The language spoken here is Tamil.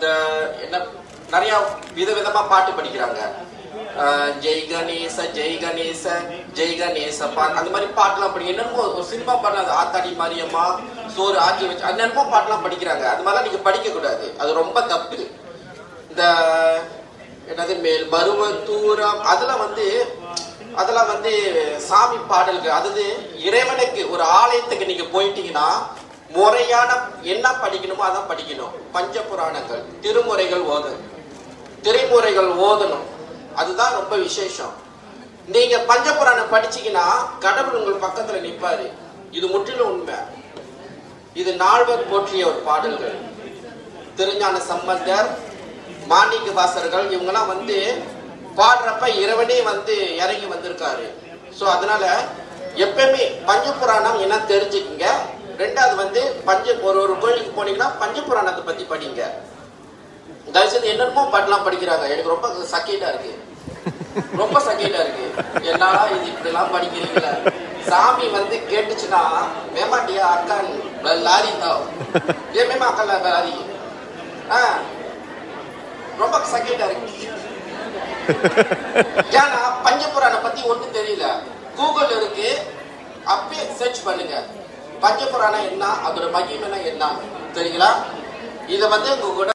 இந்த என்ன நிறைய விதவிதமா பாட்டு படிக்கிறாங்க அஹ், ஜெய் கணேச ஜெய் கணேச ஜெய் கணேச பா அந்த மாதிரி பாட்டுலாம் படி என்னென்னமோ ஒரு சினிமா பாட்டு அது ஆத்தாடி மாரியம்மா சோறு ஆக்கி வச்சு அது என்னென்னமோ பாட்டுலாம் படிக்கிறாங்க அது மாதிரிலாம் நீங்க படிக்க கூடாது அது ரொம்ப தப்பு இந்த என்னது மேல் பருவத்தூரம் அதுல வந்து அதெல்லாம் வந்து சாமி பாடல்கள் அதாவது இறைவனுக்கு ஒரு ஆலயத்துக்கு நீங்க போயிட்டீங்கன்னா முறையான என்ன படிக்கணுமோ அதான் படிக்கணும் பஞ்ச புராணங்கள் திருமுறைகள் ஓதணும் திரைமுறைகள் ஓதணும் அதுதான் ரொம்ப விசேஷம் நீங்க பஞ்ச புராணம் படிச்சீங்கன்னா கடவுள் உங்கள் பக்கத்துல நிப்பாரு இது முற்றிலும் உண்மை இது நால்வர் போற்றிய ஒரு பாடல்கள் திருஞான சம்பந்தர் மாணிக்க வாசர்கள் இவங்கெல்லாம் வந்து பாடுறப்ப இறைவனே வந்து இறங்கி வந்திருக்காரு ஸோ அதனால எப்பயுமே பஞ்ச புராணம் என்ன தெரிஞ்சுக்குங்க ரெண்டாவது வந்து பஞ்ச ஒரு ஒரு கோயிலுக்கு போனீங்கன்னா பஞ்ச புராணத்தை பத்தி படிங்க தயவுசெய்து என்னென்னமோ பாட்டெல்லாம் படிக்கிறாங்க எனக்கு ரொம்ப சக்கீட்டா இருக்கு ரொம்ப சக்கீட்டா இருக்கு என்னால இது இப்படிலாம் படிக்கிறீங்களா சாமி வந்து கேட்டுச்சுன்னா மேமாட்டியா அக்கா லாரி தான் ஏன் மேமா அக்கா லாரி ஆ ரொம்ப சக்கீட்டா இருக்கு ஏன்னா பஞ்சபுராணம் பத்தி ஒண்ணும் தெரியல கூகுள் இருக்கு அப்பயே சர்ச் பண்ணுங்க பஞ்சபுராணம் என்ன அதோட மகிமை என்ன தெரியுங்களா இத வந்து உங்க கூட